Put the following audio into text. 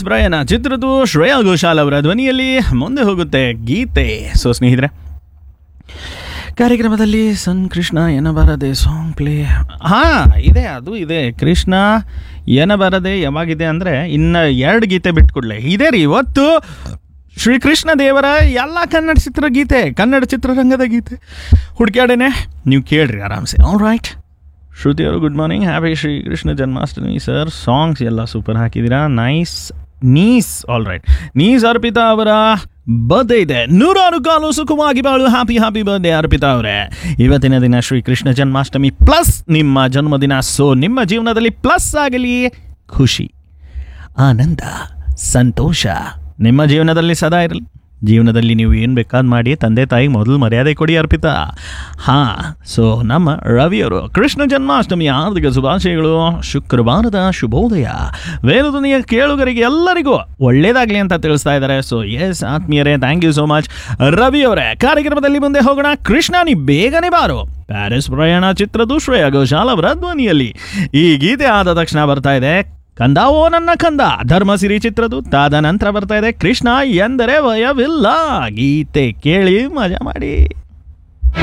Paris ಪ್ರಯಾಣ ಚಿತ್ರದ್ದು ಶ್ರೇಯಾ ಘೋಷಾಲ್ ಅವರ ಧ್ವನಿಯಲ್ಲಿ ಮುಂದೆ ಹೋಗುತ್ತೆ ಗೀತೆ ಸೊ ಸ್ನೇಹಿತರೆ ಕಾರ್ಯಕ್ರಮದಲ್ಲಿ ಸನ್ ಕೃಷ್ಣ ಏನಬಾರದೆ ಸಾಂಗ್ ಪ್ಲೇ ಹಾಂ ಇದೆ ಅದು ಇದೆ ಕೃಷ್ಣ ಏನಬಾರದೆ ಯಾವಾಗಿದೆ ಅಂದರೆ ಇನ್ನು ಎರಡು ಗೀತೆ ಬಿಟ್ಕೊಡ್ಲೆ ಇದೆ ರೀ ಇವತ್ತು ಶ್ರೀಕೃಷ್ಣ ದೇವರ ಎಲ್ಲ ಕನ್ನಡ ಚಿತ್ರಗೀತೆ ಕನ್ನಡ ಚಿತ್ರರಂಗದ ಗೀತೆ ಹುಡುಕ್ಯಾಡೇನೆ ನೀವು ಕೇಳ್ರಿ ಆರಾಮ್ಸೆ ಆಲ್ ರೈಟ್ ಶ್ರುತಿ ಅವರು good morning happy Sri Krishna Janmashtami sir songs ಎಲ್ಲ ಸೂಪರ್ ಹಾಕಿದ್ದೀರಾ nice nice all right nice Arpita ಅವರ ಬರ್ಡೇ ಇದೆ ನೂರಾರು ಕಾಲು ಸುಖವಾಗಿ ಬಾಳು ಹ್ಯಾಪಿ ಹ್ಯಾಪಿ ಬರ್ಡೇ ಅರ್ಪಿತಾ ಅವರೇ ಇವತ್ತಿನ ದಿನ ಶ್ರೀ ಕೃಷ್ಣ ಜನ್ಮಾಷ್ಟಮಿ ಪ್ಲಸ್ ನಿಮ್ಮ ಜನ್ಮದಿನ ಸೊ ನಿಮ್ಮ ಜೀವನದಲ್ಲಿ ಪ್ಲಸ್ ಆಗಲಿ ಖುಷಿ ಆನಂದ ಸಂತೋಷ ನಿಮ್ಮ ಜೀವನದಲ್ಲಿ ಸದಾ ಇರಲಿ ಜೀವನದಲ್ಲಿ ನೀವು ಏನು ಬೇಕಾದ್ ಮಾಡಿ ತಂದೆ ತಾಯಿಗೆ ಮೊದಲು ಮರ್ಯಾದೆ ಕೊಡಿ ಅರ್ಪಿತಾ ಹಾಂ ಸೊ ನಮ್ಮ ರವಿಯವರು ಕೃಷ್ಣ ಜನ್ಮಾಷ್ಟಮಿಯ ಹಾರ್ದಿಕ ಶುಭಾಶಯಗಳು ಶುಕ್ರವಾರದ ಶುಭೋದಯ ವೇಣುಧ್ವನಿಯ ಕೇಳುಗರಿಗೆ ಎಲ್ಲರಿಗೂ ಒಳ್ಳೇದಾಗಲಿ ಅಂತ ತಿಳಿಸ್ತಾ ಇದ್ದಾರೆ ಸೊ ಎಸ್ ಆತ್ಮೀಯರೇ ಥ್ಯಾಂಕ್ ಯು ಸೋ ಮಚ್ ರವಿಯವರೇ ಕಾರ್ಯಕ್ರಮದಲ್ಲಿ ಮುಂದೆ ಹೋಗೋಣ ಕೃಷ್ಣ ನೀ ಬೇಗನೆ ಬಾರು ಪ್ಯಾರಿಸ್ ಪ್ರಯಾಣ ಚಿತ್ರದ್ದು ಶ್ರೇಯಾ ಘೋಷಾಲ್ ಅವರ ಧ್ವನಿಯಲ್ಲಿ ಈ ಗೀತೆ ಆದ ತಕ್ಷಣ ಬರ್ತಾ ಇದೆ ಕಂದ ಓ ನನ್ನ ಕಂದ ಧರ್ಮಸಿರಿ ಚಿತ್ರದ್ದು ತಾದ ನಂತರ ಬರ್ತಾ ಇದೆ ಕೃಷ್ಣ ಎಂದರೆ ಭಯವಿಲ್ಲ ಗೀತೆ ಕೇಳಿ ಮಜಾ ಮಾಡಿ